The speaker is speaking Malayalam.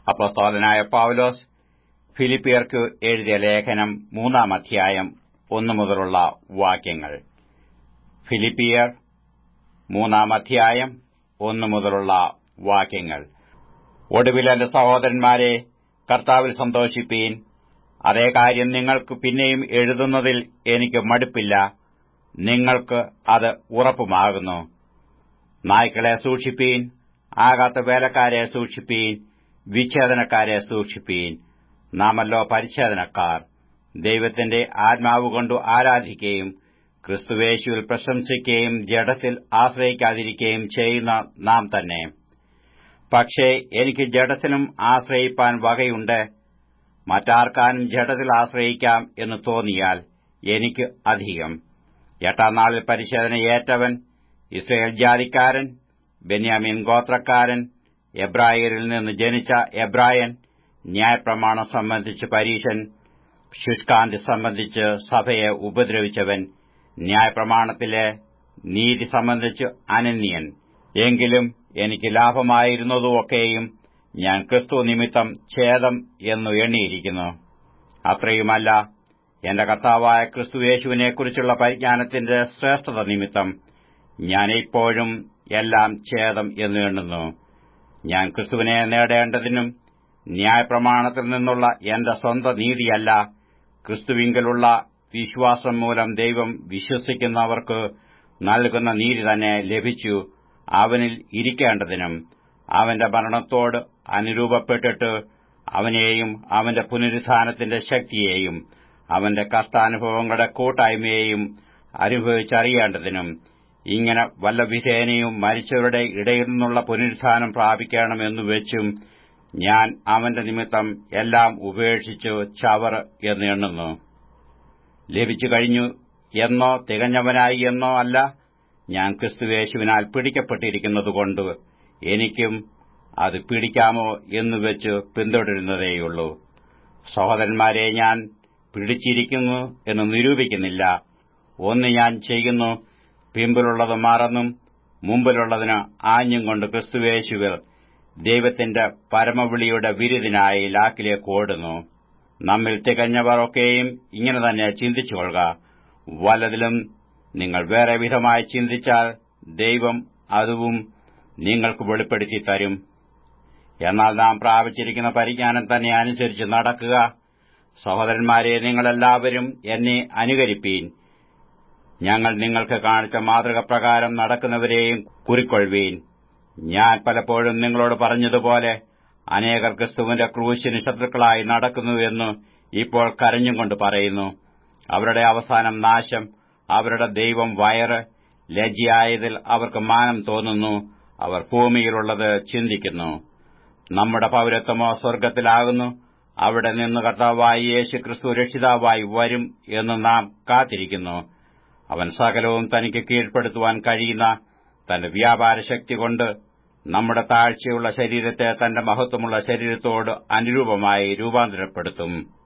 അപ്പസ്തോലനായ പൌലോസ് ഫിലിപ്പിയർക്ക് എഴുതിയ ലേഖനം മൂന്നാം അധ്യായം ഒന്നു മുതലുള്ള വാക്യങ്ങൾ ഫിലിപ്പിയർ മൂന്നാം അധ്യായം ഒന്നു മുതലുള്ള വാക്യങ്ങൾ ഒടുവിൽ എന്റെ സഹോദരന്മാരെ കർത്താവിൽ സന്തോഷിപ്പീൻ അതേ കാര്യം നിങ്ങൾക്ക് പിന്നെയും എഴുതുന്നതിൽ എനിക്ക് മടുപ്പില്ല നിങ്ങൾക്ക് അത് ഉറപ്പുമാകുന്നു നായ്ക്കളെ സൂക്ഷിപ്പീൻ ആകാത്ത വേലക്കാരെ സൂക്ഷിപ്പീൻ വിച്ഛേദനക്കാരെ സൂക്ഷിപ്പീൻ നാമല്ലോ പരിച്ഛേദനക്കാർ ദൈവത്തിന്റെ ആത്മാവുകൊണ്ടു ആരാധിക്കുകയും ക്രിസ്തുവേശുവിൽ പ്രശംസിക്കുകയും ജഡത്തിൽ ആശ്രയിക്കാതിരിക്കുകയും ചെയ്യുന്ന നാം തന്നെ പക്ഷേ എനിക്ക് ജഡത്തിലും ആശ്രയിപ്പാൻ വകയുണ്ട് മറ്റാർക്കാനും ജഡത്തിൽ ആശ്രയിക്കാം എന്ന് തോന്നിയാൽ എനിക്ക് അധികം എട്ടാം നാളിൽ പരിശോധന ഏറ്റവൻ ഇസ്രയേൽ ജാതിക്കാരൻ ബെന്യാമീൻ ഗോത്രക്കാരൻ എബ്രായരിൽ നിന്ന് ജനിച്ച എബ്രായൻ ന്യായപ്രമാണം സംബന്ധിച്ച് പരീശൻ ശുഷ്കാന്തി സംബന്ധിച്ച് സഭയെ ഉപദ്രവിച്ചവൻ ന്യായപ്രമാണത്തിലെ നീതി സംബന്ധിച്ച് അനന്യൻ എങ്കിലും എനിക്ക് ലാഭമായിരുന്നതുമൊക്കെയും ഞാൻ ക്രിസ്തു നിമിത്തം ഛേദം എന്നു എണ്ണിയിരിക്കുന്നു അത്രയുമല്ല എന്റെ കർത്താവായ ക്രിസ്തുയേശുവിനെക്കുറിച്ചുള്ള പരിജ്ഞാനത്തിന്റെ ശ്രേഷ്ഠത നിമിത്തം ഞാൻ ഇപ്പോഴും എല്ലാം ഛേദം എന്ന് എണ്ണുന്നു ഞാൻ ക്രിസ്തുവിനെ നേടേണ്ടതിനും ന്യായപ്രമാണത്തിൽ നിന്നുള്ള എന്റെ സ്വന്തം നീതിയല്ല ക്രിസ്തുവിങ്കലുള്ള വിശ്വാസം മൂലം ദൈവം വിശ്വസിക്കുന്നവർക്ക് നൽകുന്ന നീതി തന്നെ ലഭിച്ചു അവനിൽ ഇരിക്കേണ്ടതിനും അവന്റെ മരണത്തോട് അനുരൂപപ്പെട്ടിട്ട് അവനെയും അവന്റെ പുനരുത്ഥാനത്തിന്റെ ശക്തിയെയും അവന്റെ കഷ്ടാനുഭവങ്ങളുടെ കൂട്ടായ്മയെയും അനുഭവിച്ചറിയേണ്ടതിനും ഇങ്ങനെ വല്ല വിധേനയും മരിച്ചവരുടെ ഇടയിൽ നിന്നുള്ള പുനരുത്ഥാനം പ്രാപിക്കണമെന്നു വെച്ചും ഞാൻ അവന്റെ നിമിത്തം എല്ലാം ഉപേക്ഷിച്ചു ചവർ എന്ന് എണ്ണുന്നു ലഭിച്ചു കഴിഞ്ഞു എന്നോ തികഞ്ഞവനായി എന്നോ അല്ല ഞാൻ ക്രിസ്തുവേശുവിനാൽ പിടിക്കപ്പെട്ടിരിക്കുന്നതുകൊണ്ട് എനിക്കും അത് പിടിക്കാമോ എന്നുവെച്ച് പിന്തുടരുന്നതേയുള്ളൂ സഹോദരന്മാരെ ഞാൻ പിടിച്ചിരിക്കുന്നു എന്ന് നിരൂപിക്കുന്നില്ല ഒന്ന് ഞാൻ ചെയ്യുന്നു പിമ്പിലുള്ളത് മറന്നും മുമ്പിലുള്ളതിന് ആഞ്ഞും കൊണ്ട് ക്രിസ്തുവേശുവിൽ ദൈവത്തിന്റെ പരമവിളിയുടെ വിരുദിനായി ലാക്കിലേക്ക് ഓടുന്നു നമ്മിൽ തികഞ്ഞവർ ഒക്കെയും ഇങ്ങനെ തന്നെ ചിന്തിച്ചുകൊള്ളുക വല്ലതിലും നിങ്ങൾ വേറെ വിധമായി ചിന്തിച്ചാൽ ദൈവം അതും നിങ്ങൾക്ക് വെളിപ്പെടുത്തി തരും എന്നാൽ നാം പ്രാപിച്ചിരിക്കുന്ന പരിജ്ഞാനം തന്നെ അനുസരിച്ച് നടക്കുക സഹോദരന്മാരെ നിങ്ങളെല്ലാവരും എന്നെ അനുകരിപ്പീൻ ഞങ്ങൾ നിങ്ങൾക്ക് കാണിച്ച മാതൃക പ്രകാരം നടക്കുന്നവരെയും കുറിക്കൊള്ളുവീൻ ഞാൻ പലപ്പോഴും നിങ്ങളോട് പറഞ്ഞതുപോലെ അനേകർ ക്രിസ്തുവിന്റെ ക്രൂശിന് ശത്രുക്കളായി നടക്കുന്നുവെന്ന് ഇപ്പോൾ കരഞ്ഞുകൊണ്ട് പറയുന്നു അവരുടെ അവസാനം നാശം അവരുടെ ദൈവം വയറ് ലജ്ജയായതിൽ അവർക്ക് മാനം തോന്നുന്നു അവർ ഭൂമിയിലുള്ളത് ചിന്തിക്കുന്നു നമ്മുടെ പൌരത്വമോ സ്വർഗ്ഗത്തിലാകുന്നു അവിടെ നിന്ന് കർത്താവായി യേശു ക്രിസ്തു രക്ഷിതാവായി വരും എന്ന് നാം കാത്തിരിക്കുന്നു അവൻ സകലവും തനിക്ക് കീഴ്പ്പെടുത്തുവാൻ കഴിയുന്ന തന്റെ വ്യാപാരശക്തി കൊണ്ട് നമ്മുടെ താഴ്ചയുള്ള ശരീരത്തെ തന്റെ മഹത്വമുള്ള ശരീരത്തോട് അനുരൂപമായി രൂപാന്തരപ്പെടുത്തും